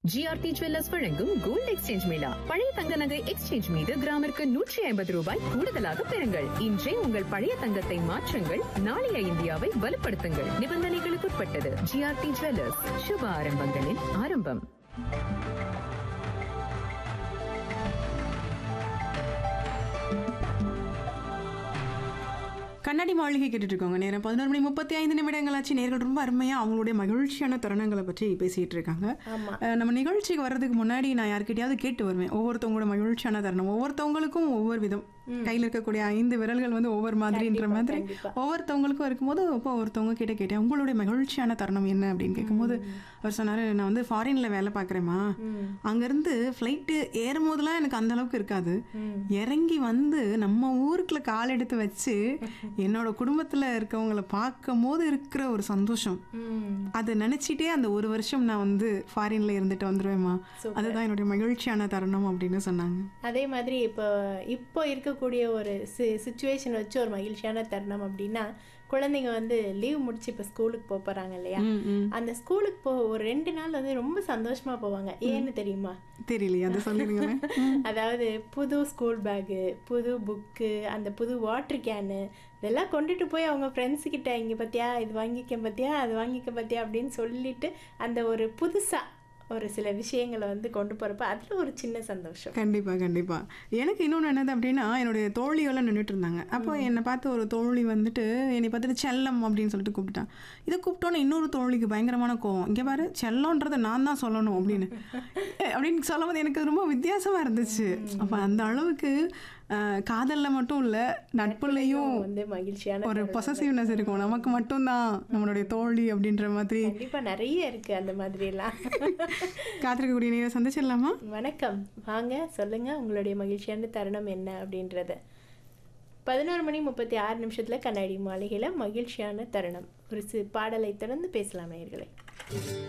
GRT jewellers வழங்கும் gold exchange mela பழைய தங்க நகை எக்ஸ்சேஞ்ச் மீது கிராமிற்கு நூற்றி ஐம்பது ரூபாய் கூடுதலாக பெறுங்கள் இன்றே உங்கள் பழைய தங்கத்தை மாற்றுங்கள் நாளைய இந்தியாவை வலுப்படுத்துங்கள் நிபந்தனைகளுக்குட்பட்டது ஜிஆர்டி ஜுவல்லர்ஸ் சுப ஆரம்பங்களின் ஆரம்பம் கண்ணாடி மாளிகை கேட்டுட்டு இருக்கோங்க நேரம் பதினோரு மணி முப்பத்தி ஐந்து நிமிடங்களாச்சு நேர்கள் ரொம்ப அருமையா அவங்களுடைய மகிழ்ச்சியான தருணங்களை பற்றி பேசிட்டு இருக்காங்க ஆமா. அஹ் நம்ம நிகழ்ச்சிக்கு வர்றதுக்கு முன்னாடி நான் யார்கிட்டயாவது கேட்டு வருவேன் ஒவ்வொருத்தவங்களோட மகிழ்ச்சியான தருணம் ஒவ்வொருத்தவங்களுக்கும் ஒவ்வொரு விதம் கையில் இருக்கக்கூடிய ஐந்து விரல்கள் வந்து ஒவ்வொரு மாதிரின்ற கண்டிப்பா, மாதிரி கண்டிப்பா. ஒவ்வொருத்தவங்களுக்கும் இருக்கும்போது இப்போ ஒருத்தவங்க கிட்ட கேட்டேன் உங்களுடைய மகிழ்ச்சியான தருணம் என்ன அப்படின்னு கேட்கும்போது அவர் சொன்னாரு நான் வந்து ஃபாரின்ல வேலை பார்க்குறேம்மா அங்கேருந்து ஃப்ளைட்டு ஏறும் போதெல்லாம் எனக்கு அந்த அளவுக்கு இருக்காது இறங்கி வந்து நம்ம ஊருக்குள்ள கால் எடுத்து வச்சு என்னோட குடும்பத்தில் இருக்கவங்கள பார்க்கும் போது இருக்கிற ஒரு சந்தோஷம் ம். அதை நினச்சிட்டே அந்த ஒரு வருஷம் நான் வந்து ஃபாரின்ல இருந்துட்டு வந்துடுவேம்மா அதுதான் என்னுடைய மகிழ்ச்சியான தருணம் அப்படின்னு சொன்னாங்க அதே மாதிரி இப்போ இப்போ இருக்கக்கூடிய ஒரு சி சுச்சுவேஷன் வச்சு ஒரு மகிழ்ச்சியான தருணம் அப்படின்னா குழந்தைங்க வந்து லீவ் முடிச்சு இப்போ ஸ்கூலுக்கு போக போகிறாங்க இல்லையா ம், ம். அந்த ஸ்கூலுக்கு போ ஒரு ரெண்டு நாள் வந்து ரொம்ப சந்தோஷமா போவாங்க ஏன்னு தெரியுமா தெரியலையே அதை சொல்லுவீங்களே அதாவது புது ஸ்கூல் பேக்கு புது புக்கு அந்த புது வாட்டர் கேனு இதெல்லாம் கொண்டுட்டு போய் அவங்க ஃப்ரெண்ட்ஸ் கிட்ட இங்கே பார்த்தியா இது வாங்கிக்க பார்த்தியா அது வாங்கிக்க பார்த்தியா அப்படின்னு சொல்லிட்டு அந்த ஒரு புதுசா ஒரு சில விஷயங்களை வந்து கொண்டு போகிறப்ப அதில் ஒரு சின்ன சந்தோஷம் கண்டிப்பா கண்டிப்பா எனக்கு இன்னொன்று என்னது அப்படின்னா என்னுடைய தோழியெல்லாம் நின்றுட்டு இருந்தாங்க அப்போ என்னை பார்த்து ஒரு தோழி வந்துட்டு என்னை பார்த்துட்டு செல்லம் அப்படின்னு சொல்லிட்டு கூப்பிட்டான் இதை கூப்பிட்டோன்னே இன்னொரு தோழிக்கு பயங்கரமான கோவம் இங்கே பாரு செல்லம்ன்றதை நான் தான் சொல்லணும் அப்படின்னு அஹ் அப்படின்னு சொல்லும்போது எனக்கு ரொம்ப வித்தியாசமா இருந்துச்சு அப்போ அந்த அளவுக்கு அஹ், காதல்ல மட்டும் இல்லை நட்புலையும் வந்து மகிழ்ச்சியான ஒரு பொசசிவ்னஸ் இருக்கும் நமக்கு மட்டும்தான் நம்மளுடைய தோழி அப்படின்ற மாதிரி கண்டிப்பா நிறைய இருக்கு அந்த மாதிரி எல்லாம் காத்திருக்கக்கூடிய நேரம் சந்திச்சிடலாமா வணக்கம் வாங்க சொல்லுங்க உங்களுடைய மகிழ்ச்சியான தருணம் என்ன அப்படின்றத பதினோரு மணி முப்பத்தி ஆறு நிமிஷத்துல கண்ணாடி மாளிகையில மகிழ்ச்சியான தருணம் ஒரு சி பாடலை தொடர்ந்து பேசலாம் நேயர்களே